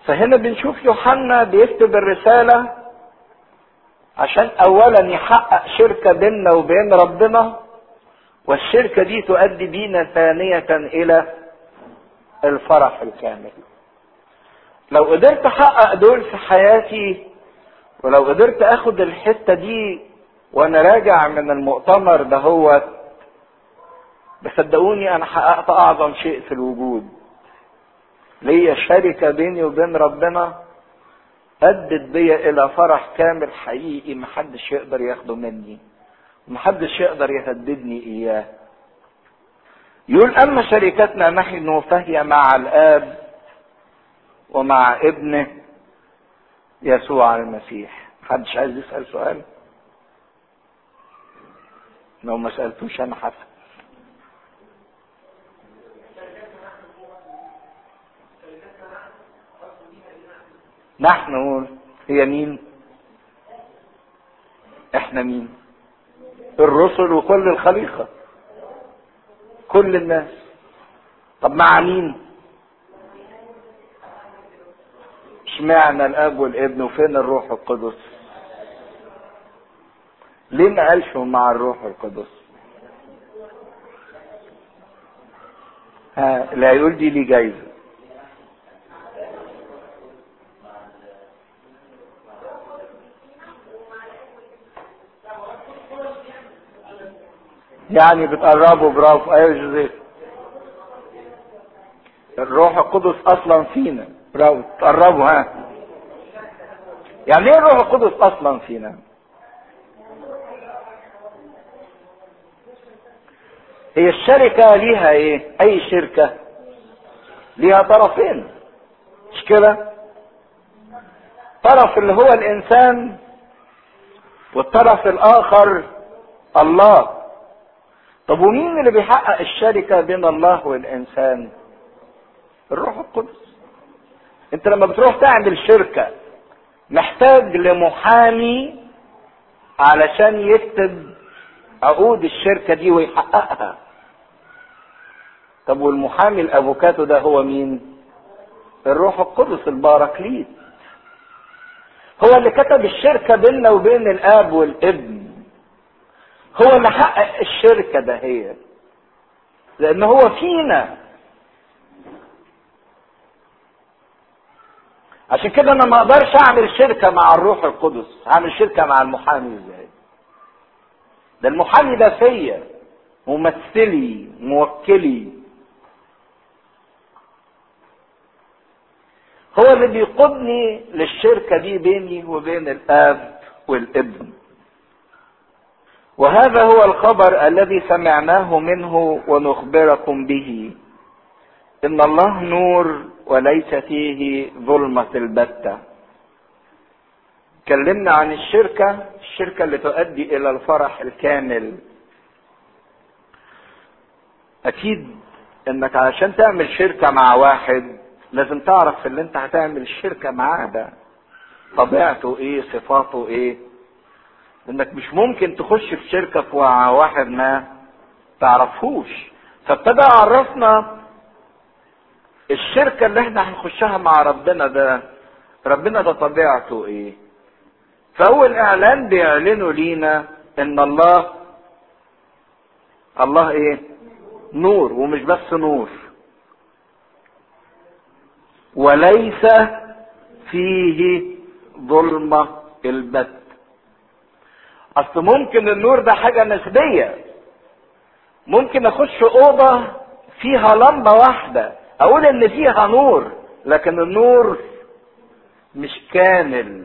فهنا بنشوف يوحنا بيكتب الرسالة عشان اولا يحقق شركة بيننا وبين ربنا والشركة دي تؤدي بينا ثانية الى الفرح الكامل لو قدرت احقق دول في حياتي ولو قدرت اخد الحتة دي وانا راجع من المؤتمر ده هو بصدقوني انا حققت اعظم شيء في الوجود ليا شركة بيني وبين ربنا أدت بيا إلى فرح كامل حقيقي محدش يقدر ياخده مني محدش يقدر يهددني إياه يقول أما شركتنا نحن فهي مع الآب ومع ابنه يسوع المسيح محدش عايز يسأل سؤال لو ما سألتوش أنا حسن نحن هي مين احنا مين الرسل وكل الخليقة كل الناس طب مع مين اشمعنى الاب والابن وفين الروح القدس ليه ما قالش مع الروح القدس ها اللي هيقول دي لي جايزه يعني بتقربوا برافو ايوه جوزيف الروح القدس اصلا فينا برافو تقربوا ها يعني ايه الروح القدس اصلا فينا هي الشركة ليها ايه اي شركة ليها طرفين مش كده طرف اللي هو الانسان والطرف الاخر الله طب ومين اللي بيحقق الشركه بين الله والانسان الروح القدس انت لما بتروح تعمل شركه محتاج لمحامي علشان يكتب عقود الشركه دي ويحققها طب والمحامي الافوكاتو ده هو مين الروح القدس الباراكليت هو اللي كتب الشركه بيننا وبين الاب والابن هو اللي حقق الشركة ده هي لأن هو فينا عشان كده أنا ما أقدرش أعمل شركة مع الروح القدس هعمل شركة مع المحامي إزاي ده المحامي ده فيا ممثلي موكلي هو اللي بيقودني للشركة دي بيني وبين الآب والابن وهذا هو الخبر الذي سمعناه منه ونخبركم به ان الله نور وليس فيه ظلمة البتة اتكلمنا عن الشركة الشركة اللي تؤدي الى الفرح الكامل اكيد انك علشان تعمل شركة مع واحد لازم تعرف اللي انت هتعمل الشركة معاه ده طبيعته ايه صفاته ايه انك مش ممكن تخش في شركة مع واحد ما تعرفهوش فابتدى عرفنا الشركة اللي احنا هنخشها مع ربنا ده ربنا ده طبيعته ايه فاول اعلان بيعلنوا لينا ان الله الله ايه نور ومش بس نور وليس فيه ظلمة البت اصل ممكن النور ده حاجة نسبية ممكن اخش اوضة فيها لمبة واحدة اقول ان فيها نور لكن النور مش كامل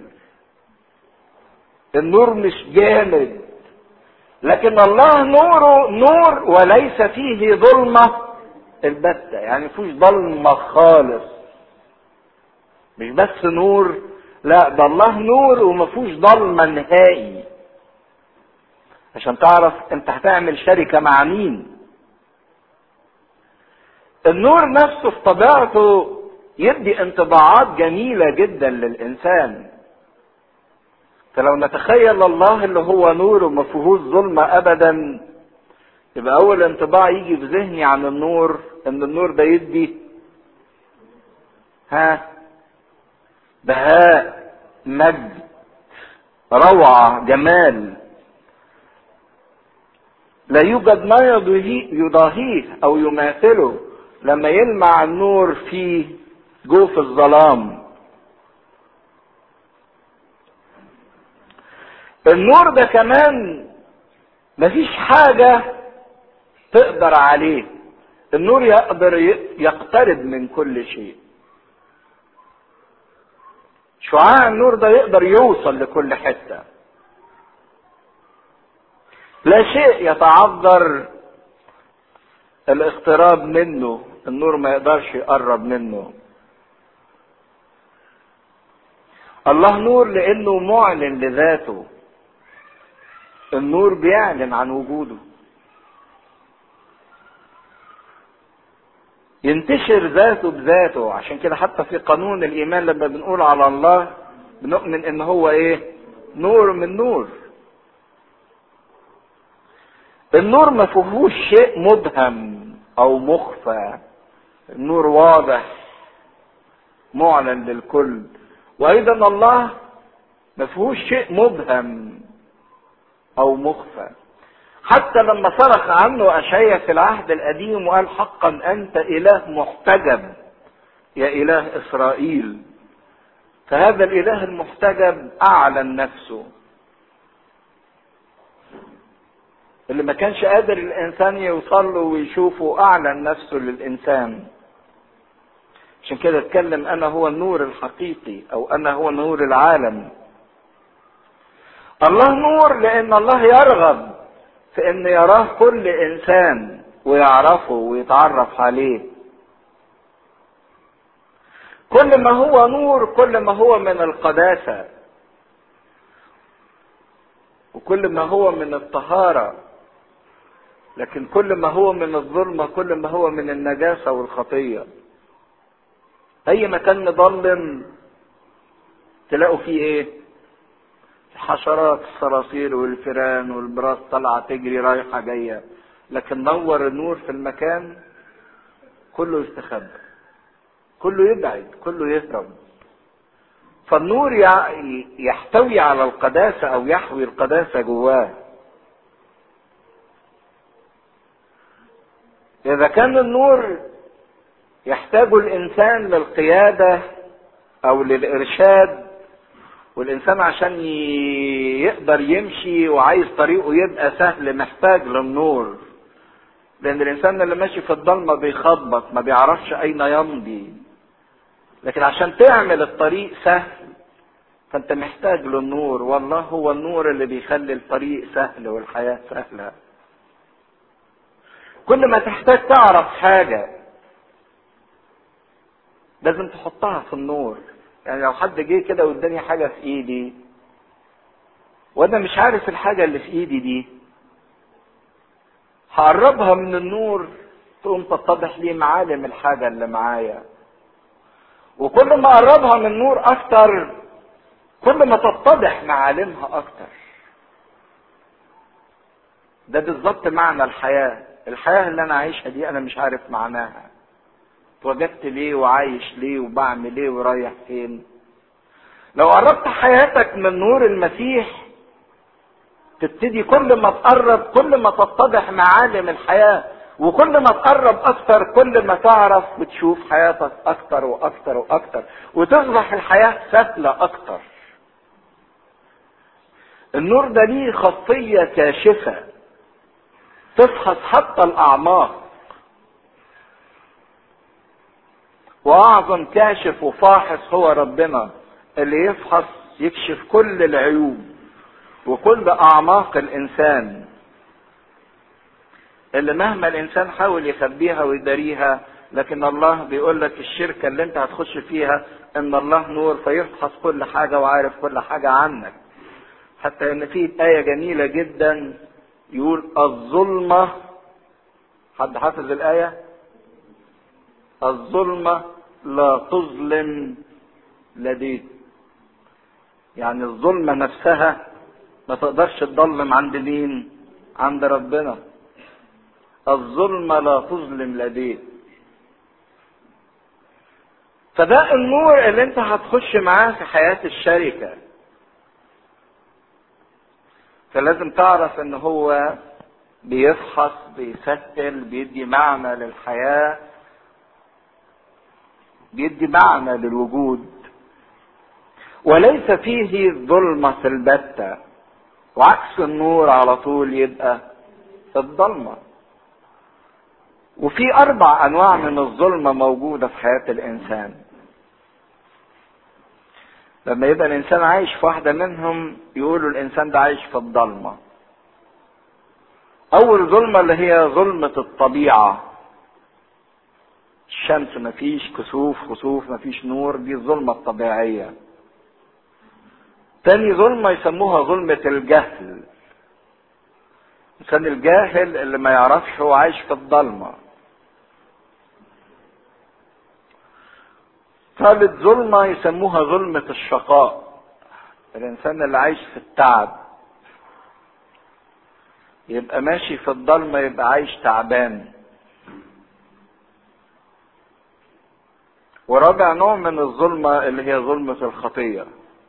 النور مش جامد لكن الله نوره نور وليس فيه ظلمة البتة يعني مفيش ظلمة خالص مش بس نور لا ده الله نور ومفيهوش ضلمة نهائي عشان تعرف انت هتعمل شركة مع مين النور نفسه في طبيعته يدي انطباعات جميلة جدا للإنسان فلو نتخيل الله اللي هو نور وما فيهوش ظلمة أبدا يبقى أول انطباع يجي في ذهني عن النور إن النور ده يدي ها بهاء مجد روعة جمال لا يوجد ما يضاهيه او يماثله لما يلمع النور في جوف الظلام النور ده كمان مفيش حاجة تقدر عليه النور يقدر يقترب من كل شيء شعاع النور ده يقدر يوصل لكل حتة لا شيء يتعذر الاقتراب منه النور ما يقدرش يقرب منه الله نور لانه معلن لذاته النور بيعلن عن وجوده ينتشر ذاته بذاته عشان كده حتى في قانون الايمان لما بنقول على الله بنؤمن ان هو ايه نور من نور النور ما فيهوش شيء مبهم او مخفى النور واضح معلن للكل وايضا الله ما فيهوش شيء مبهم او مخفى حتى لما صرخ عنه اشعيا في العهد القديم وقال حقا انت اله محتجب يا اله اسرائيل فهذا الاله المحتجب اعلن نفسه اللي ما كانش قادر الانسان يوصل له ويشوفه اعلن نفسه للانسان عشان كده اتكلم انا هو النور الحقيقي او انا هو نور العالم الله نور لان الله يرغب في ان يراه كل انسان ويعرفه ويتعرف عليه كل ما هو نور كل ما هو من القداسه وكل ما هو من الطهاره لكن كل ما هو من الظلمه كل ما هو من النجاسه والخطيه اي مكان مظلم تلاقوا فيه ايه الحشرات الصراصير والفيران والبراس طالعه تجري رايحه جايه لكن نور النور في المكان كله يستخبى كله يبعد كله يهرب فالنور يحتوي على القداسة أو يحوي القداسة جواه إذا كان النور يحتاج الإنسان للقيادة أو للإرشاد والإنسان عشان يقدر يمشي وعايز طريقه يبقى سهل محتاج للنور لأن الإنسان اللي ماشي في الضلمة بيخبط ما بيعرفش أين يمضي لكن عشان تعمل الطريق سهل فانت محتاج للنور والله هو النور اللي بيخلي الطريق سهل والحياة سهلة كل ما تحتاج تعرف حاجة لازم تحطها في النور يعني لو حد جه كده واداني حاجة في ايدي وانا مش عارف الحاجة اللي في ايدي دي هقربها من النور تقوم تتضح لي معالم الحاجة اللي معايا وكل ما اقربها من نور اكتر كل ما تتضح معالمها اكتر ده بالظبط معنى الحياة الحياة اللي انا عايشها دي انا مش عارف معناها اتوجدت ليه وعايش ليه وبعمل ايه ورايح فين لو قربت حياتك من نور المسيح تبتدي كل ما تقرب كل ما تتضح معالم الحياه وكل ما تقرب اكتر كل ما تعرف وتشوف حياتك اكتر واكتر واكتر وتصبح الحياة سهلة اكتر النور ده ليه خاصية كاشفة تفحص حتى الاعماق واعظم كاشف وفاحص هو ربنا اللي يفحص يكشف كل العيوب وكل اعماق الانسان اللي مهما الانسان حاول يخبيها ويداريها لكن الله بيقول لك الشركة اللي انت هتخش فيها ان الله نور فيفحص كل حاجة وعارف كل حاجة عنك حتى ان في آية جميلة جدا يقول الظلمة حد حافظ الآية الظلمة لا تظلم لديه يعني الظلمة نفسها ما تقدرش تظلم عند مين عند ربنا الظلمة لا تظلم لديه فده النور اللي انت هتخش معاه في حياة الشركة فلازم تعرف ان هو بيفحص بيفتل بيدي معنى للحياة بيدي معنى للوجود وليس فيه ظلمة البتة وعكس النور على طول يبقى الضلمة وفي أربع أنواع من الظلمة موجودة في حياة الإنسان لما يبقى الإنسان عايش في واحدة منهم يقولوا الإنسان ده عايش في الضلمة أول ظلمة اللي هي ظلمة الطبيعة الشمس مفيش كسوف خسوف مفيش نور دي الظلمة الطبيعية تاني ظلمة يسموها ظلمة الجهل الإنسان الجاهل اللي ما يعرفش هو عايش في الضلمة ثالث ظلمة يسموها ظلمة الشقاء الإنسان اللي عايش في التعب يبقى ماشي في الضلمة يبقى عايش تعبان ورابع نوع من الظلمة اللي هي ظلمة الخطية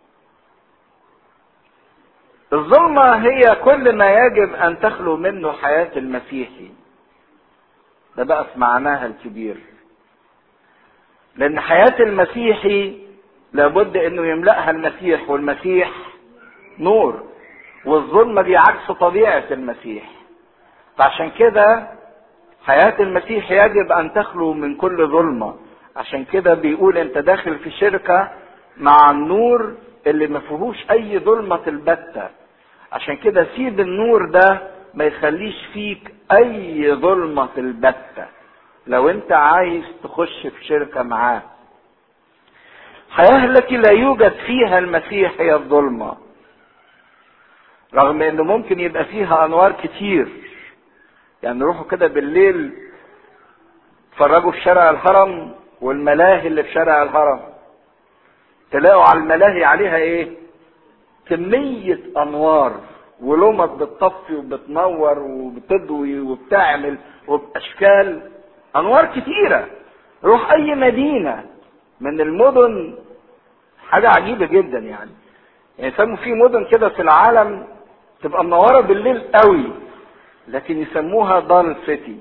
الظلمة هي كل ما يجب أن تخلو منه حياة المسيحي ده بقى في معناها الكبير لأن حياة المسيحي لابد أنه يملأها المسيح والمسيح نور والظلمة دي عكس طبيعة المسيح فعشان كده حياة المسيح يجب أن تخلو من كل ظلمة عشان كده بيقول أنت داخل في شركة مع النور اللي ما فيهوش أي ظلمة البتة عشان كده سيب النور ده ما يخليش فيك أي ظلمة البتة لو أنت عايز تخش في شركة معاه الحياة التي لا يوجد فيها المسيح هي الظلمه رغم انه ممكن يبقى فيها انوار كتير يعني روحوا كده بالليل اتفرجوا في شارع الهرم والملاهي اللي في شارع الهرم تلاقوا على الملاهي عليها ايه كمية انوار ولمط بتطفي وبتنور وبتضوي وبتعمل وباشكال انوار كتيرة روح اي مدينة من المدن حاجة عجيبة جدا يعني يعني يسموا في مدن كده في العالم تبقى منوره بالليل قوي لكن يسموها دار سيتي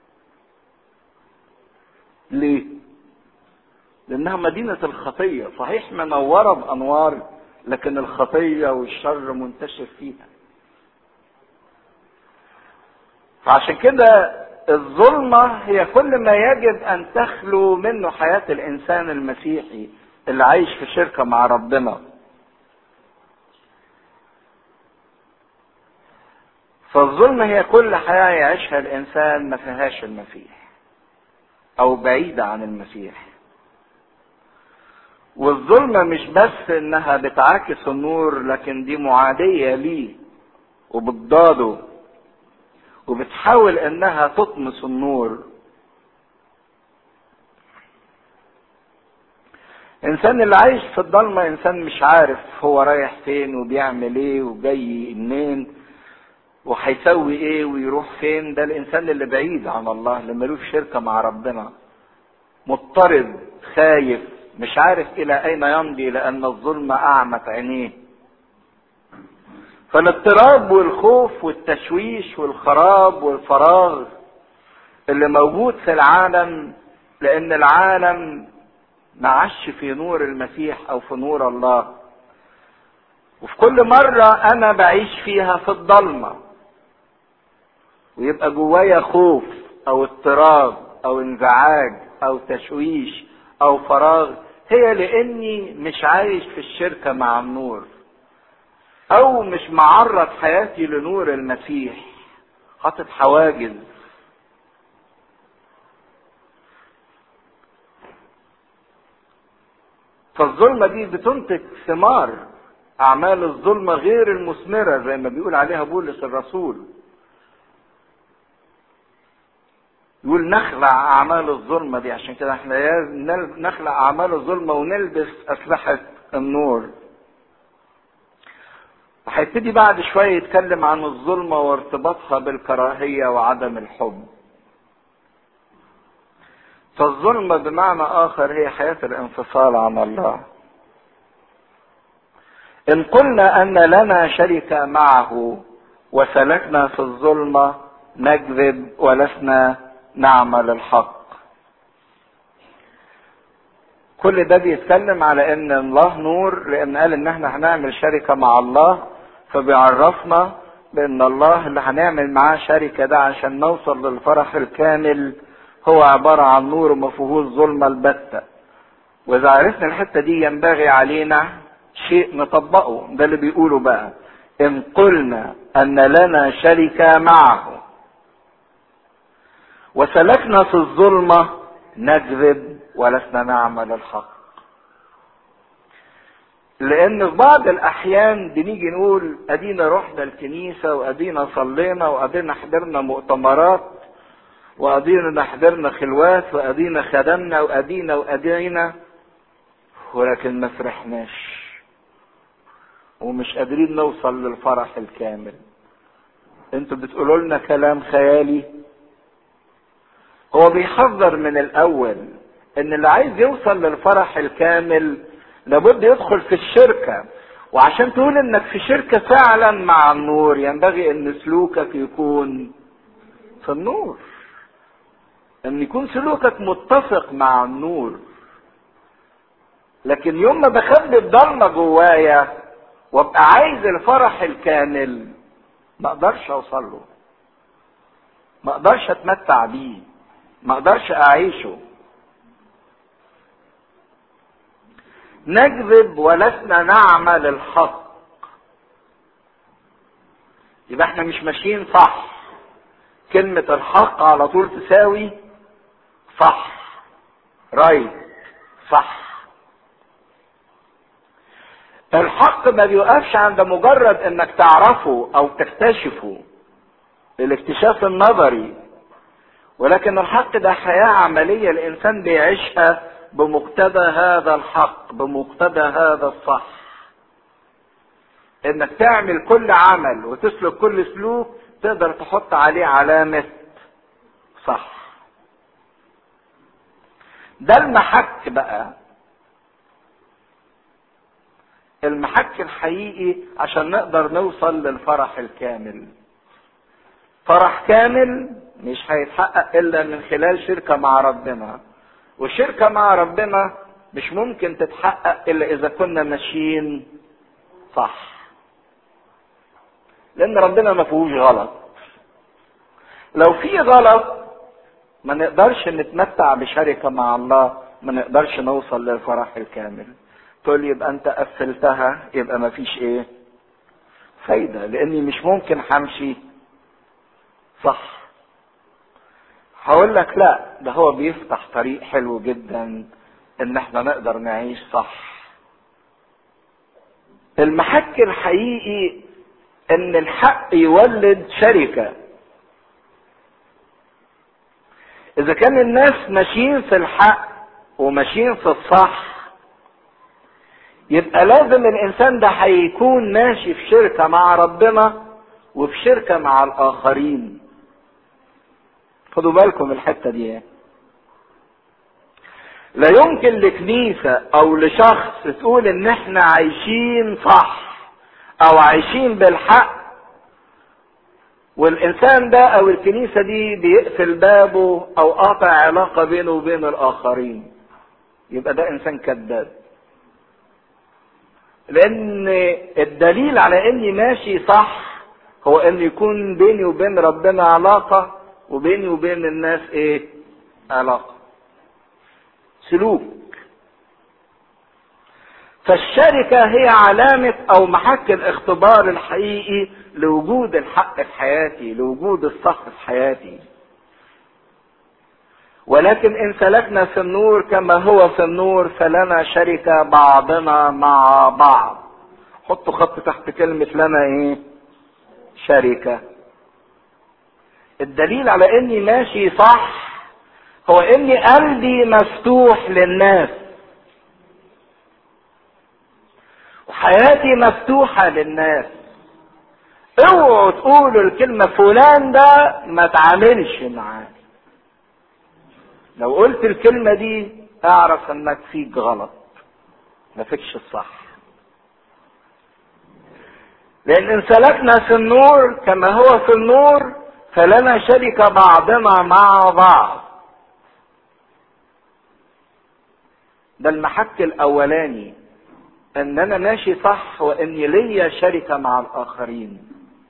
ليه لانها مدينه الخطيه صحيح منوره بانوار لكن الخطيه والشر منتشر فيها فعشان كده الظلمه هي كل ما يجب ان تخلو منه حياه الانسان المسيحي اللي عايش في شركه مع ربنا فالظلم هي كل حياة يعيشها الإنسان ما فيهاش المسيح أو بعيدة عن المسيح والظلمة مش بس إنها بتعاكس النور لكن دي معادية ليه وبتضاده وبتحاول إنها تطمس النور الإنسان اللي عايش في الضلمة إنسان مش عارف هو رايح فين وبيعمل إيه وجاي منين وهيسوي ايه ويروح فين ده الانسان اللي بعيد عن الله اللي ملوش شركه مع ربنا مضطرب خايف مش عارف الى اين يمضي لان الظلمه اعمت عينيه فالاضطراب والخوف والتشويش والخراب والفراغ اللي موجود في العالم لان العالم ما عاش في نور المسيح او في نور الله وفي كل مرة أنا بعيش فيها في الضلمة ويبقى جوايا خوف أو اضطراب أو انزعاج أو تشويش أو فراغ هي لأني مش عايش في الشركة مع النور أو مش معرض حياتي لنور المسيح حاطط حواجز فالظلمة دي بتنتج ثمار أعمال الظلمة غير المثمرة زي ما بيقول عليها بولس الرسول يقول نخلع أعمال الظلمة دي عشان كده احنا نخلع أعمال الظلمة ونلبس أسلحة النور هيبتدي بعد شوية يتكلم عن الظلمة وارتباطها بالكراهية وعدم الحب فالظلمة بمعنى آخر هي حياة الانفصال عن الله إن قلنا أن لنا شركة معه وسلكنا في الظلمة نكذب ولسنا نعمل الحق كل ده بيتكلم على ان الله نور لان قال ان احنا هنعمل شركة مع الله فبيعرفنا بان الله اللي هنعمل معاه شركة ده عشان نوصل للفرح الكامل هو عبارة عن نور وما فيهوش ظلمة البتة واذا عرفنا الحتة دي ينبغي علينا شيء نطبقه ده اللي بيقوله بقى ان قلنا ان لنا شركة معه وسلكنا في الظلمة نكذب ولسنا نعمل الحق لان في بعض الاحيان بنيجي نقول ادينا رحنا الكنيسة وادينا صلينا وادينا حضرنا مؤتمرات وادينا حضرنا خلوات وادينا خدمنا وادينا وادينا ولكن ما فرحناش ومش قادرين نوصل للفرح الكامل انتوا بتقولوا لنا كلام خيالي هو بيحذر من الاول ان اللي عايز يوصل للفرح الكامل لابد يدخل في الشركة وعشان تقول انك في شركة فعلا مع النور ينبغي ان سلوكك يكون في النور ان يكون سلوكك متفق مع النور لكن يوم ما بخبي الضلمه جوايا وابقى عايز الفرح الكامل ما اقدرش اوصل له ما اقدرش اتمتع بيه ما اقدرش اعيشه نكذب ولسنا نعمل الحق يبقى احنا مش ماشيين صح كلمة الحق على طول تساوي صح رايت صح الحق ما بيوقفش عند مجرد انك تعرفه او تكتشفه الاكتشاف النظري ولكن الحق ده حياة عملية الانسان بيعيشها بمقتضى هذا الحق بمقتضى هذا الصح انك تعمل كل عمل وتسلك كل سلوك تقدر تحط عليه علامة صح ده المحك بقى المحك الحقيقي عشان نقدر نوصل للفرح الكامل فرح كامل مش هيتحقق الا من خلال شركة مع ربنا والشركة مع ربنا مش ممكن تتحقق الا اذا كنا ماشيين صح لان ربنا ما فيهوش غلط لو في غلط ما نقدرش نتمتع بشركة مع الله ما نقدرش نوصل للفرح الكامل تقول يبقى انت قفلتها يبقى ما فيش ايه فايدة لاني مش ممكن همشي صح هقول لك لا ده هو بيفتح طريق حلو جدا ان احنا نقدر نعيش صح المحك الحقيقي ان الحق يولد شركة اذا كان الناس ماشيين في الحق وماشيين في الصح يبقى لازم الانسان ده هيكون ماشي في شركة مع ربنا وفي شركة مع الاخرين خدوا بالكم الحتة دي لا يمكن لكنيسة او لشخص تقول ان احنا عايشين صح او عايشين بالحق والانسان ده او الكنيسة دي بيقفل بابه او قاطع علاقة بينه وبين الاخرين يبقى ده انسان كذاب لان الدليل على اني ماشي صح هو ان يكون بيني وبين ربنا علاقة وبيني وبين الناس ايه علاقة سلوك فالشركة هي علامة او محك الاختبار الحقيقي لوجود الحق في حياتي لوجود الصح في حياتي ولكن ان سلكنا في النور كما هو في النور فلنا شركة بعضنا مع بعض حطوا خط تحت كلمة لنا ايه شركة الدليل على اني ماشي صح هو اني قلبي مفتوح للناس وحياتي مفتوحة للناس اوعوا تقولوا الكلمة فلان ده ما تعاملش معاه لو قلت الكلمة دي اعرف انك فيك غلط ما فيكش الصح لان ان سلكنا في النور كما هو في النور فلنا شركة بعضنا مع بعض ده المحك الاولاني ان انا ماشي صح واني ليا شركة مع الاخرين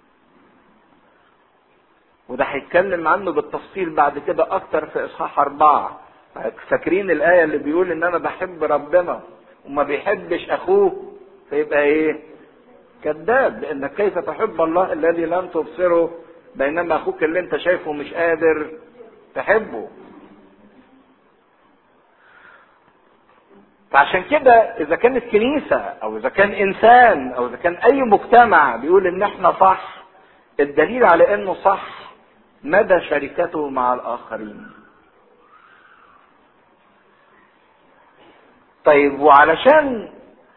وده هيتكلم عنه بالتفصيل بعد كده اكتر في اصحاح اربعة فاكرين الاية اللي بيقول ان انا بحب ربنا وما بيحبش اخوه فيبقى ايه كذاب لانك كيف تحب الله الذي لم تبصره بينما اخوك اللي انت شايفه مش قادر تحبه فعشان كده اذا كانت كنيسة او اذا كان انسان او اذا كان اي مجتمع بيقول ان احنا صح الدليل على انه صح مدى شركته مع الاخرين طيب وعلشان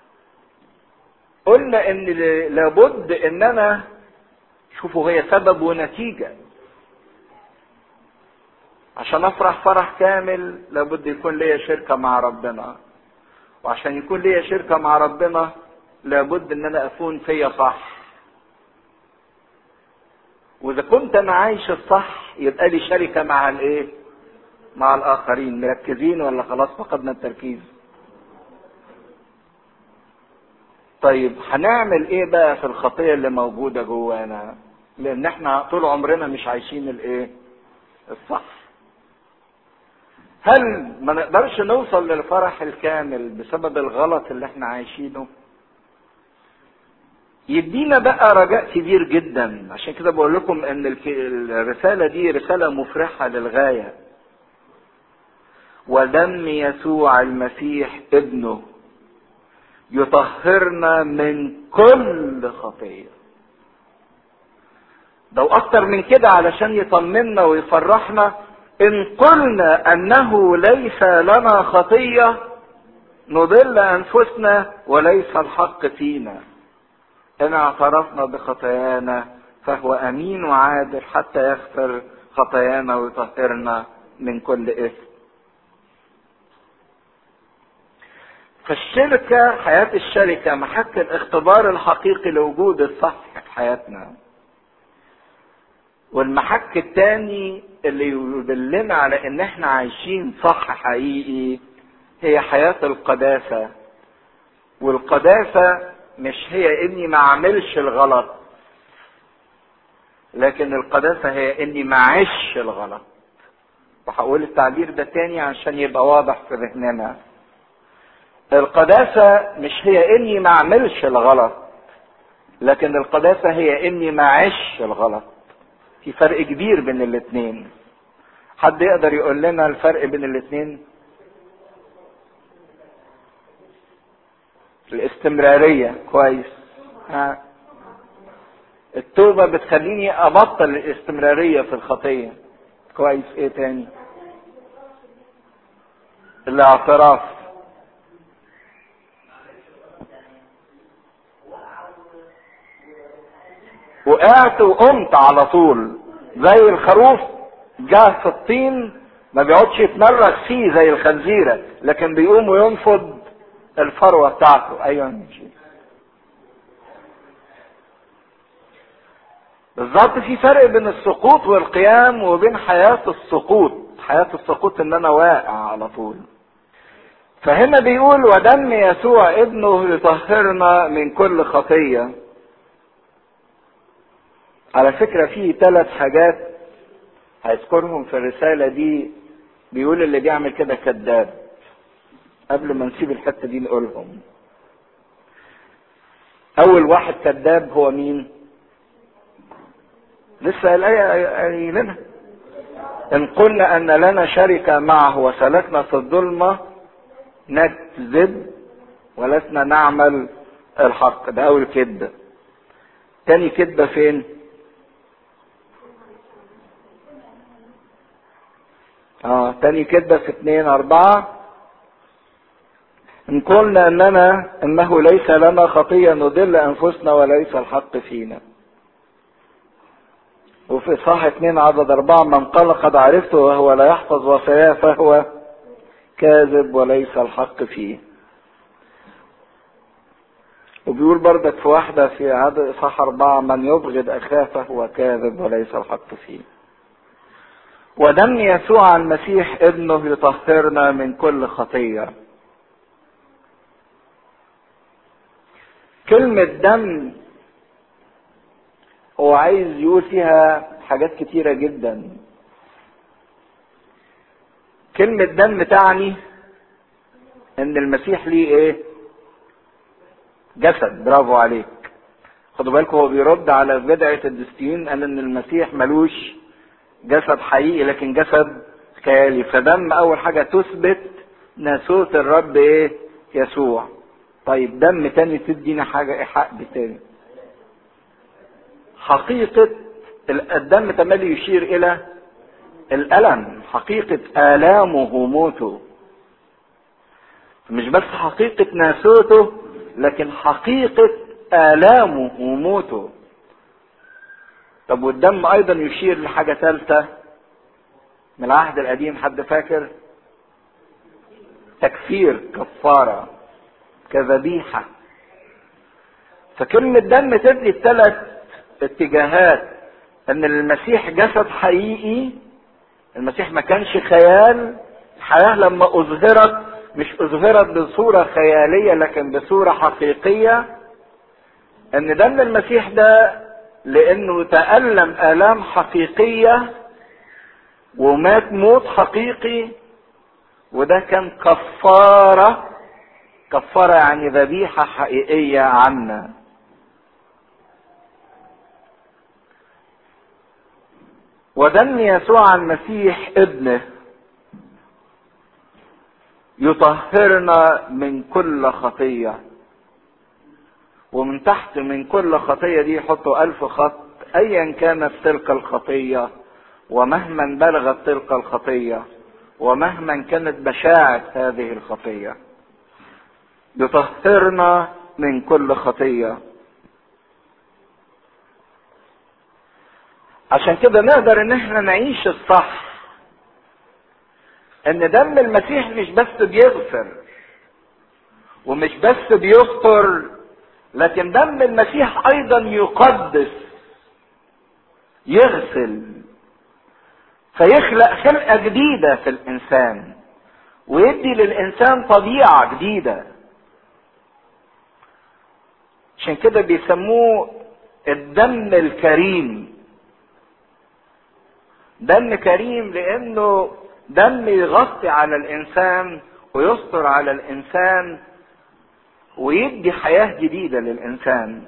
قلنا ان لابد ان انا شوفوا هي سبب ونتيجة عشان افرح فرح كامل لابد يكون ليا شركة مع ربنا وعشان يكون ليا شركة مع ربنا لابد ان انا اكون فيا صح واذا كنت انا عايش الصح يبقى لي شركة مع الايه مع الاخرين مركزين ولا خلاص فقدنا التركيز طيب هنعمل ايه بقى في الخطية اللي موجودة جوانا لان احنا طول عمرنا مش عايشين الايه الصح هل ما نقدرش نوصل للفرح الكامل بسبب الغلط اللي احنا عايشينه يدينا بقى رجاء كبير جدا عشان كده بقول لكم ان الرسالة دي رسالة مفرحة للغاية ودم يسوع المسيح ابنه يطهرنا من كل خطية ده واكتر من كده علشان يطمنا ويفرحنا ان قلنا انه ليس لنا خطية نضل انفسنا وليس الحق فينا ان اعترفنا بخطايانا فهو امين وعادل حتى يغفر خطايانا ويطهرنا من كل اثم فالشركة حياة الشركة محك الاختبار الحقيقي لوجود الصح في حياتنا والمحك التاني اللي يدلنا على ان احنا عايشين صح حقيقي هي حياة القداسة والقداسة مش هي اني ما اعملش الغلط لكن القداسة هي اني ما اعيش الغلط وهقول التعبير ده تاني عشان يبقى واضح في ذهننا القداسة مش هي اني ما اعملش الغلط لكن القداسة هي اني ما اعيش الغلط في فرق كبير بين الاتنين حد يقدر يقول لنا الفرق بين الاتنين الاستمرارية كويس ها. التوبة بتخليني ابطل الاستمرارية في الخطية كويس ايه تاني الاعتراف وقعت وقمت على طول زي الخروف جه في الطين ما بيقعدش يتمرغ فيه زي الخنزيرة لكن بيقوم وينفض الفروة بتاعته ايوه ماشي بالظبط في فرق بين السقوط والقيام وبين حياة السقوط حياة السقوط ان انا واقع على طول فهنا بيقول ودم يسوع ابنه يطهرنا من كل خطيه على فكرة في ثلاث حاجات هيذكرهم في الرسالة دي بيقول اللي بيعمل كده كذاب قبل ما نسيب الحتة دي نقولهم أول واحد كذاب هو مين؟ لسه الآية قايلينها إن قلنا أن لنا شركة معه وسلكنا في الظلمة نكذب ولسنا نعمل الحق ده أول كذبة تاني كذبة فين؟ اه تاني كده في اتنين اربعة ان قلنا اننا انه ليس لنا خطية نضل انفسنا وليس الحق فينا وفي صح اتنين عدد اربعة من قال قد عرفته وهو لا يحفظ وصاياه فهو كاذب وليس الحق فيه وبيقول بردك في واحدة في عدد صح أربعة من يبغض أخاه فهو كاذب وليس الحق فيه ودم يسوع المسيح ابنه يطهرنا من كل خطية كلمة دم هو عايز يقول فيها حاجات كتيرة جدا كلمة دم تعني ان المسيح ليه ايه جسد برافو عليك خدوا بالكم هو بيرد على بدعة الدستيين قال ان المسيح ملوش جسد حقيقي لكن جسد خيالي فدم اول حاجة تثبت ناسوت الرب ايه يسوع طيب دم تاني تدينا حاجة ايحاء تاني حقيقة الدم تملي يشير الى الالم حقيقة الامه وموته مش بس حقيقة ناسوته لكن حقيقة الامه وموته طب والدم ايضا يشير لحاجة ثالثة من العهد القديم حد فاكر تكفير كفارة كذبيحة فكلمة دم تدي الثلاث اتجاهات ان المسيح جسد حقيقي المسيح ما كانش خيال الحياة لما اظهرت مش اظهرت بصورة خيالية لكن بصورة حقيقية ان دم المسيح ده لانه تألم الام حقيقية ومات موت حقيقي وده كان كفارة كفارة يعني ذبيحة حقيقية عنا ودم يسوع المسيح ابنه يطهرنا من كل خطية ومن تحت من كل خطية دي يحطوا ألف خط أيا كانت تلك الخطية ومهما بلغت تلك الخطية ومهما كانت بشاعة هذه الخطية يطهرنا من كل خطيه عشان كده نقدر ان احنا نعيش الصح ان دم المسيح مش بس بيغفر ومش بس بيستر لكن دم المسيح ايضا يقدس يغسل فيخلق خلقة جديدة في الانسان ويدي للانسان طبيعة جديدة عشان كده بيسموه الدم الكريم دم كريم لانه دم يغطي على الانسان ويستر على الانسان ويدي حياه جديده للانسان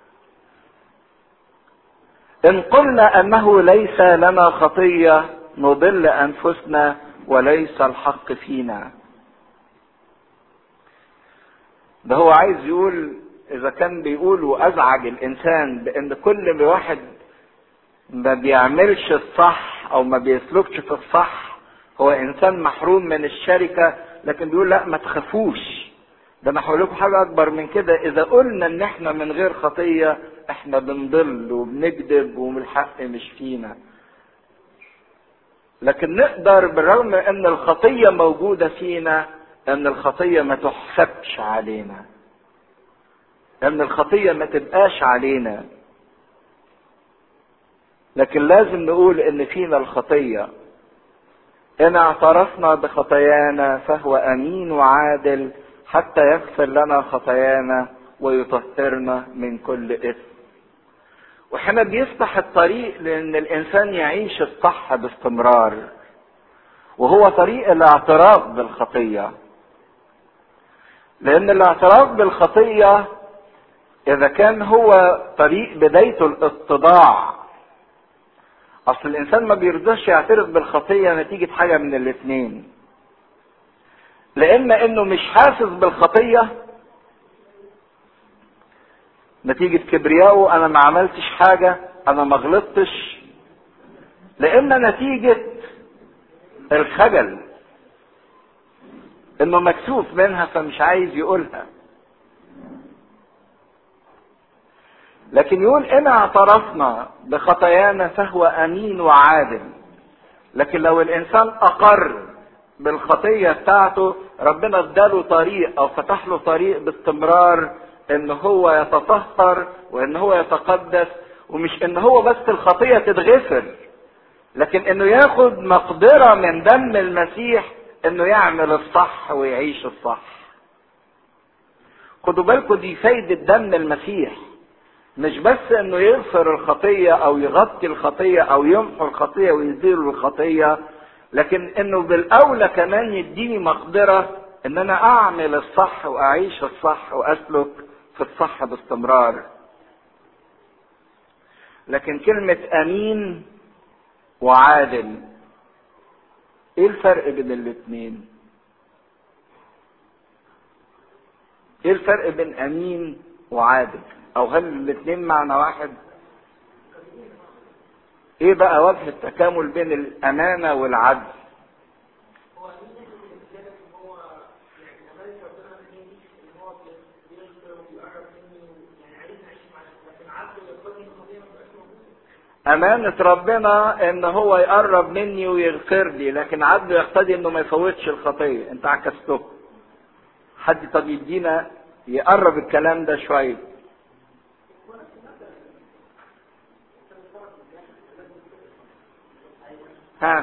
ان قلنا انه ليس لنا خطيه نضل انفسنا وليس الحق فينا ده هو عايز يقول اذا كان بيقول وازعج الانسان بان كل واحد ما بيعملش الصح او ما بيسلكش في الصح هو انسان محروم من الشركة لكن بيقول لا ما تخافوش ده انا هقول لكم حاجة اكبر من كده اذا قلنا ان احنا من غير خطية احنا بنضل وبنكذب والحق مش فينا لكن نقدر بالرغم ان الخطية موجودة فينا ان الخطية ما تحسبش علينا ان الخطية ما تبقاش علينا لكن لازم نقول ان فينا الخطية ان اعترفنا بخطايانا فهو امين وعادل حتى يغفر لنا خطايانا ويطهرنا من كل اثم وهنا بيفتح الطريق لان الانسان يعيش الصح باستمرار وهو طريق الاعتراف بالخطيه لان الاعتراف بالخطيه اذا كان هو طريق بدايته الاتضاع اصل الانسان ما بيرضاش يعترف بالخطيه نتيجه حاجه من الاثنين لان انه مش حاسس بالخطيه نتيجة كبريائه انا ما عملتش حاجة انا ما غلطتش لان نتيجة الخجل انه مكسوف منها فمش عايز يقولها لكن يقول ان اعترفنا بخطايانا فهو امين وعادل لكن لو الانسان اقر بالخطية بتاعته ربنا اداله طريق او فتح له طريق باستمرار ان هو يتطهر وان هو يتقدس ومش ان هو بس الخطية تتغفر لكن انه ياخد مقدرة من دم المسيح انه يعمل الصح ويعيش الصح خدوا بالكم دي فايدة دم المسيح مش بس انه يغفر الخطية او يغطي الخطية او يمحو الخطية ويزيل الخطية لكن انه بالاولى كمان يديني مقدرة ان انا اعمل الصح واعيش الصح واسلك في الصح باستمرار لكن كلمة امين وعادل ايه الفرق بين الاتنين ايه الفرق بين امين وعادل او هل الاتنين معنى واحد ايه بقى وجه التكامل بين الامانة والعدل أمانة ربنا إن هو يقرب مني ويغفر لي، لكن عدله يقتضي إنه ما يفوتش الخطية، أنت عكسته. حد طب يدينا يقرب الكلام ده شوية. ها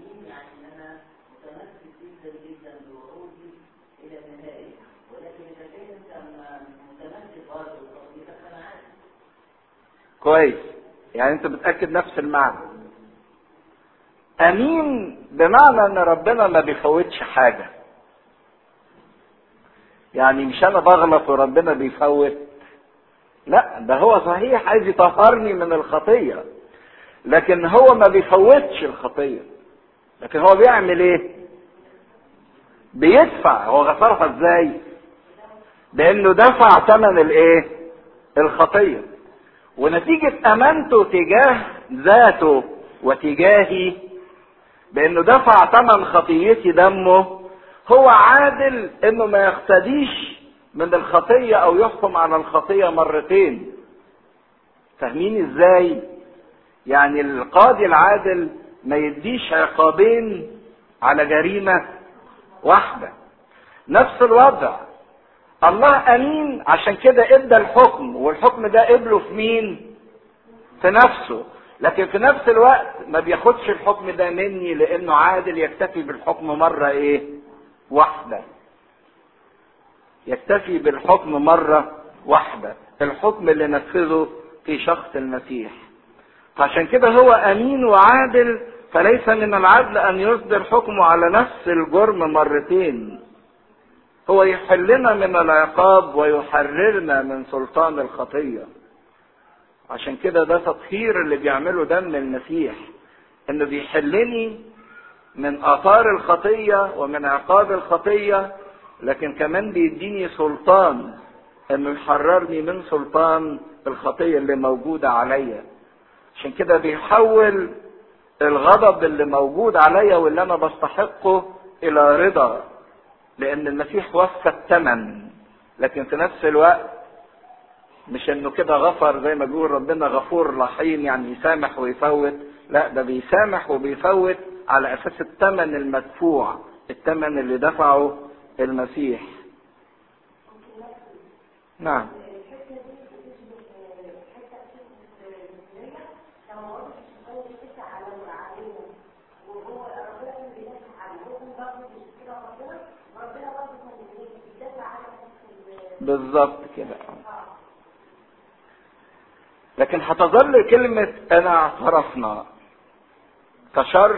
كويس يعني انت بتاكد نفس المعنى امين بمعنى ان ربنا ما بيفوتش حاجه يعني مش انا بغلط وربنا بيفوت لا ده هو صحيح عايز يطهرني من الخطيه لكن هو ما بيفوتش الخطيه لكن هو بيعمل ايه بيدفع هو غفرها ازاي بانه دفع ثمن الايه الخطيه ونتيجة امانته تجاه ذاته وتجاهي بانه دفع ثمن خطيتي دمه هو عادل انه ما يقتديش من الخطية او يحكم على الخطية مرتين فاهمين ازاي يعني القاضي العادل ما يديش عقابين على جريمة واحدة نفس الوضع الله امين عشان كده ادى الحكم والحكم ده قبله في مين في نفسه لكن في نفس الوقت ما بياخدش الحكم ده مني لانه عادل يكتفي بالحكم مرة ايه واحدة يكتفي بالحكم مرة واحدة الحكم اللي نفذه في شخص المسيح فعشان كده هو امين وعادل فليس من العدل ان يصدر حكمه على نفس الجرم مرتين هو يحلنا من العقاب ويحررنا من سلطان الخطيه عشان كده ده تطهير اللي بيعمله دم المسيح انه بيحلني من اثار الخطيه ومن عقاب الخطيه لكن كمان بيديني سلطان انه يحررني من سلطان الخطيه اللي موجوده عليا عشان كده بيحول الغضب اللي موجود عليا واللي انا بستحقه الى رضا لان المسيح وفى الثمن لكن في نفس الوقت مش انه كده غفر زي ما بيقول ربنا غفور رحيم يعني يسامح ويفوت لا ده بيسامح وبيفوت على اساس الثمن المدفوع الثمن اللي دفعه المسيح نعم بالظبط كده لكن هتظل كلمة أنا اعترفنا كشرط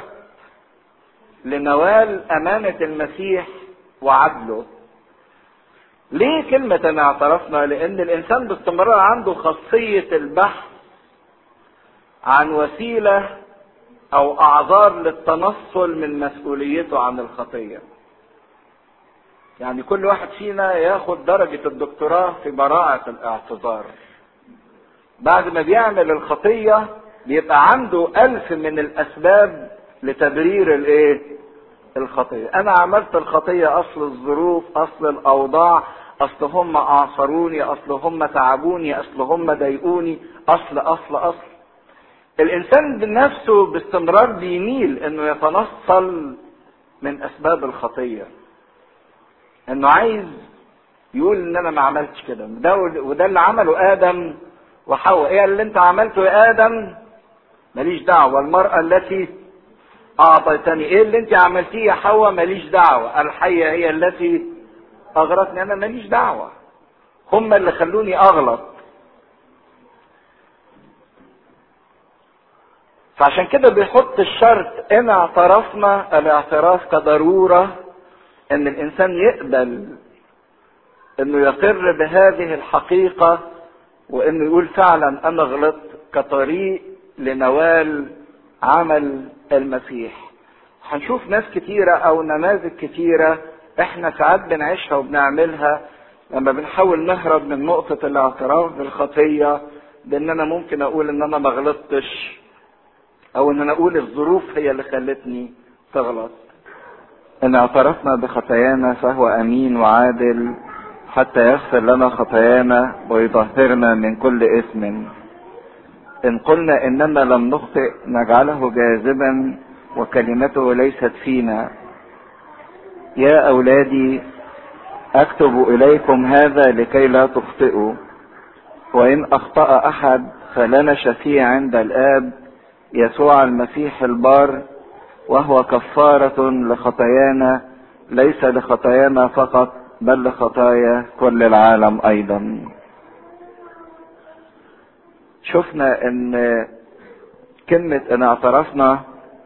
لنوال أمانة المسيح وعدله ليه كلمة أنا اعترفنا؟ لأن الإنسان باستمرار عنده خاصية البحث عن وسيلة أو أعذار للتنصل من مسؤوليته عن الخطية. يعني كل واحد فينا ياخد درجة الدكتوراه في براءة الاعتذار. بعد ما بيعمل الخطية بيبقى عنده ألف من الأسباب لتبرير الإيه؟ الخطية. أنا عملت الخطية أصل الظروف، أصل الأوضاع، اصل هم اعصروني اصل هم تعبوني اصل هم ضايقوني اصل اصل اصل الانسان بنفسه باستمرار بيميل انه يتنصل من اسباب الخطيه انه عايز يقول ان انا ما عملتش كده ده وده اللي عمله ادم وحواء ايه اللي انت عملته يا ادم ماليش دعوه المراه التي اعطيتني ايه اللي انت عملتيه يا حواء ماليش دعوه الحيه هي التي اغرتني انا ماليش دعوه هم اللي خلوني اغلط فعشان كده بيحط الشرط ان اعترفنا الاعتراف كضروره ان الانسان يقبل انه يقر بهذه الحقيقه وانه يقول فعلا انا غلطت كطريق لنوال عمل المسيح هنشوف ناس كتيرة او نماذج كتيرة احنا ساعات بنعيشها وبنعملها لما بنحاول نهرب من نقطة الاعتراف بالخطية بان انا ممكن اقول ان انا ما غلطتش او ان انا اقول الظروف هي اللي خلتني تغلط ان اعترفنا بخطايانا فهو امين وعادل حتى يغفر لنا خطايانا ويطهرنا من كل اثم ان قلنا اننا لم نخطئ نجعله جاذبا وكلمته ليست فينا يا اولادي اكتب اليكم هذا لكي لا تخطئوا وان اخطا احد فلنا شفيع عند الاب يسوع المسيح البار وهو كفاره لخطايانا ليس لخطايانا فقط بل لخطايا كل العالم ايضا شفنا ان كلمة ان اعترفنا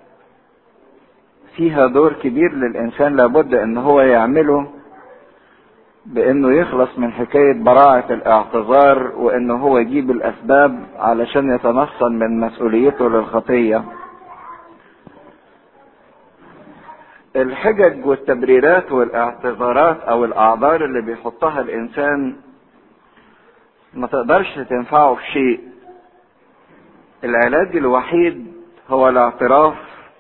فيها دور كبير للانسان لابد ان هو يعمله بانه يخلص من حكاية براعة الاعتذار وانه هو يجيب الاسباب علشان يتنصل من مسؤوليته للخطية الحجج والتبريرات والاعتذارات او الاعذار اللي بيحطها الانسان ما تقدرش تنفعه في شيء العلاج الوحيد هو الاعتراف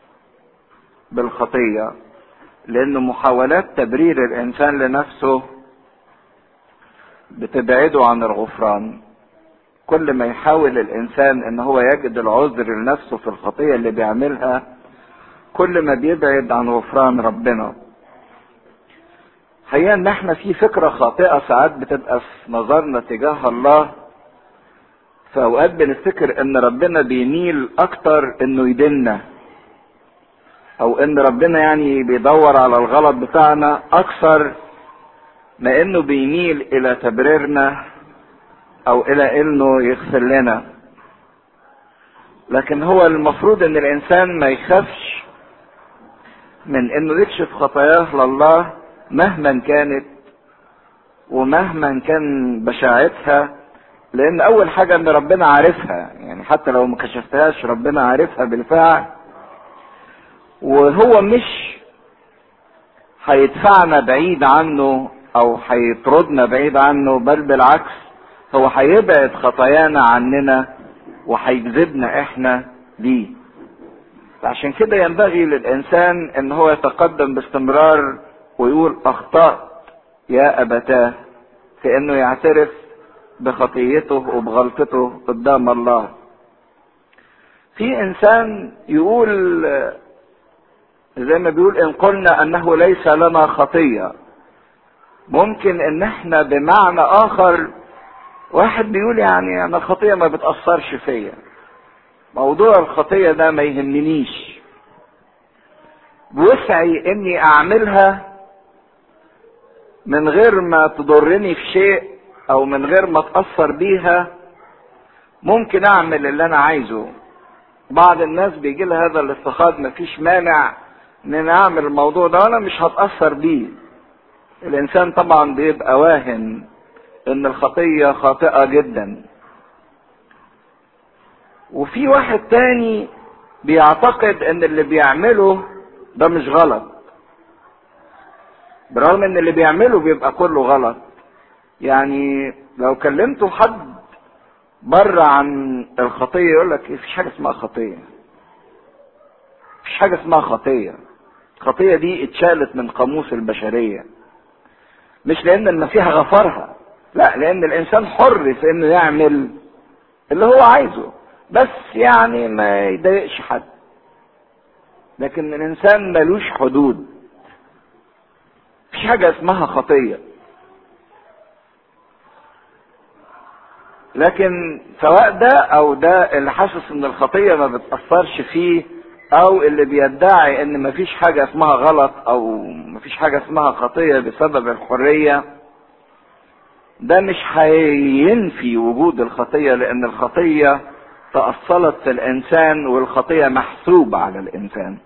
بالخطية لأن محاولات تبرير الإنسان لنفسه بتبعده عن الغفران كل ما يحاول الإنسان إن هو يجد العذر لنفسه في الخطية اللي بيعملها كل ما بيبعد عن غفران ربنا حقيقة إن إحنا في فكرة خاطئة ساعات بتبقى في نظرنا تجاه الله في اوقات بنفتكر ان ربنا بيميل اكتر انه يديننا او ان ربنا يعني بيدور على الغلط بتاعنا اكثر ما انه بيميل الى تبريرنا او الى انه يغفر لنا لكن هو المفروض ان الانسان ما يخافش من انه يكشف خطاياه لله مهما كانت ومهما كان بشاعتها لان اول حاجه ان ربنا عارفها يعني حتى لو ما كشفتهاش ربنا عارفها بالفعل وهو مش هيدفعنا بعيد عنه او هيطردنا بعيد عنه بل بالعكس هو هيبعد خطايانا عننا وهيجذبنا احنا ليه عشان كده ينبغي للانسان ان هو يتقدم باستمرار ويقول اخطأت يا ابتاه في انه يعترف بخطيته وبغلطته قدام الله في انسان يقول زي ما بيقول ان قلنا انه ليس لنا خطيه ممكن ان احنا بمعنى اخر واحد بيقول يعني انا الخطيه ما بتاثرش فيا موضوع الخطيه ده ما يهمنيش بوسعي اني اعملها من غير ما تضرني في شيء او من غير ما اتاثر بيها ممكن اعمل اللي انا عايزه بعض الناس بيجي لها هذا الافتقاد مفيش مانع ان انا اعمل الموضوع ده وانا مش هتاثر بيه الانسان طبعا بيبقى واهم ان الخطيه خاطئه جدا وفي واحد تاني بيعتقد ان اللي بيعمله ده مش غلط برغم ان اللي بيعمله بيبقى كله غلط يعني لو كلمتوا حد بره عن الخطيه يقول لك مفيش حاجه اسمها خطيه مفيش حاجه اسمها خطيه الخطيه دي اتشالت من قاموس البشريه مش لان المسيح غفرها لا لان الانسان حر في انه يعمل اللي هو عايزه بس يعني ما يضايقش حد لكن الانسان ملوش حدود مفيش حاجة اسمها خطية لكن سواء ده او ده اللي حاسس ان الخطية ما بتأثرش فيه او اللي بيدعي ان مفيش حاجة اسمها غلط او مفيش حاجة اسمها خطية بسبب الحرية ده مش هينفي وجود الخطية لان الخطية تأصلت في الانسان والخطية محسوبة على الانسان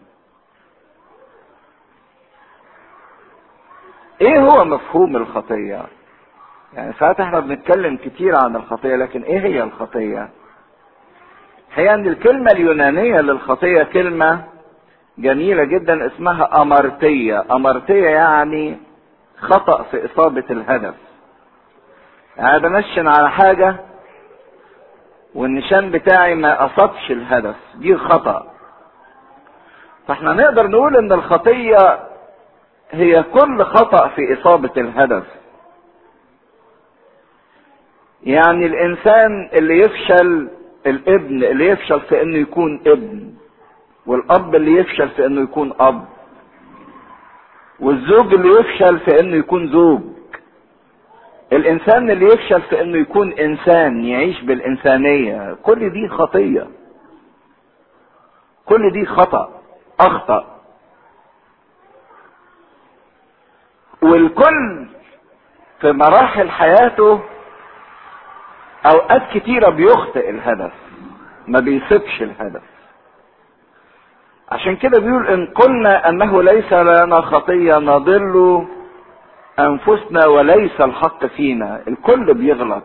ايه هو مفهوم الخطية يعني ساعات احنا بنتكلم كتير عن الخطية لكن ايه هي الخطية هي ان الكلمة اليونانية للخطية كلمة جميلة جدا اسمها امرتية امرتية يعني خطأ في اصابة الهدف يعني بنشن على حاجة والنشان بتاعي ما اصابش الهدف دي خطأ فاحنا نقدر نقول ان الخطية هي كل خطأ في اصابة الهدف يعني الانسان اللي يفشل الابن اللي يفشل في انه يكون ابن والاب اللي يفشل في انه يكون اب والزوج اللي يفشل في انه يكون زوج الانسان اللي يفشل في انه يكون انسان يعيش بالانسانية كل دي خطية كل دي خطأ اخطأ والكل في مراحل حياته اوقات كتيرة بيخطئ الهدف ما بيسيبش الهدف عشان كده بيقول ان قلنا انه ليس لنا خطية نضل انفسنا وليس الحق فينا الكل بيغلط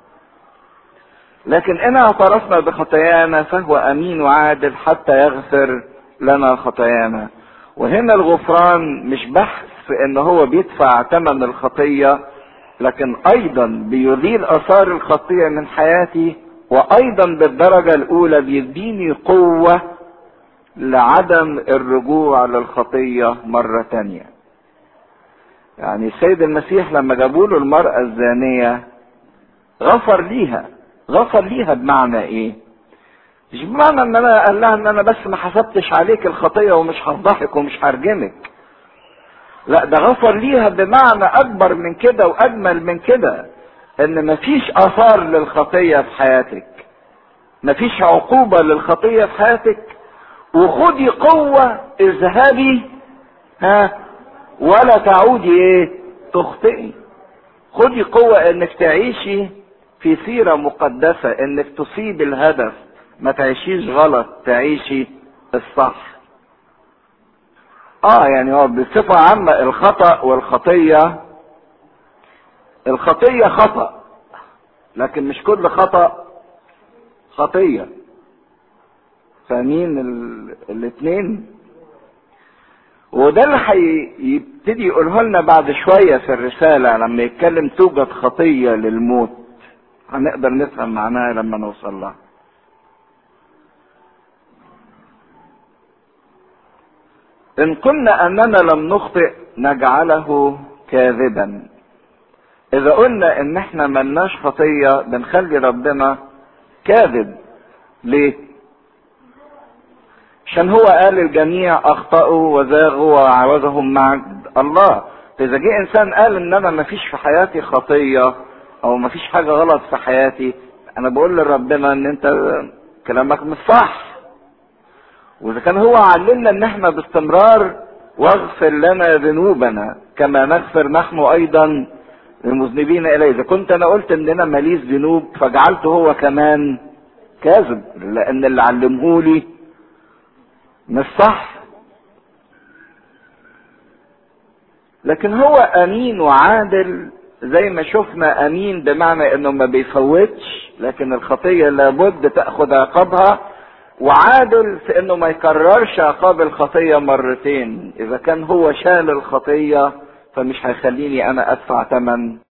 لكن ان اعترفنا بخطايانا فهو امين وعادل حتى يغفر لنا خطايانا وهنا الغفران مش بحث في ان هو بيدفع ثمن الخطيه لكن ايضا بيزيل اثار الخطيه من حياتي وايضا بالدرجه الاولى بيديني قوه لعدم الرجوع للخطيه مره تانيه يعني السيد المسيح لما جابوا له المراه الزانيه غفر ليها غفر ليها بمعنى ايه مش بمعنى ان انا قال لها ان انا بس ما حسبتش عليك الخطيه ومش هفضحك ومش هرجمك لا ده غفر ليها بمعنى اكبر من كده واجمل من كده ان مفيش اثار للخطيه في حياتك مفيش عقوبه للخطيه في حياتك وخدي قوه اذهبي ها ولا تعودي ايه تخطئي خدي قوه انك تعيشي في سيره مقدسه انك تصيب الهدف ما تعيشيش غلط تعيشي الصح اه يعني هو بصفة عامة الخطأ والخطية الخطية خطأ لكن مش كل خطأ خطية فاهمين ال... الاتنين وده اللي هيبتدي يقوله لنا بعد شوية في الرسالة لما يتكلم توجد خطية للموت هنقدر نفهم معناها لما نوصل لها ان قلنا اننا لم نخطئ نجعله كاذبا اذا قلنا ان احنا ملناش خطية بنخلي ربنا كاذب ليه عشان هو قال الجميع اخطأوا وزاغوا وعوزهم مجد الله اذا جه انسان قال ان انا مفيش في حياتي خطية او مفيش حاجة غلط في حياتي انا بقول لربنا ان انت كلامك مش صح واذا كان هو علمنا ان احنا باستمرار واغفر لنا ذنوبنا كما نغفر نحن ايضا للمذنبين اليه اذا كنت انا قلت اننا ماليش ذنوب فجعلته هو كمان كاذب لان اللي علمهولي مش صح لكن هو امين وعادل زي ما شفنا امين بمعنى انه ما بيفوتش لكن الخطيه لابد تاخذ عقابها وعادل في انه ما يكررش عقاب الخطيه مرتين اذا كان هو شال الخطيه فمش هيخليني انا ادفع ثمن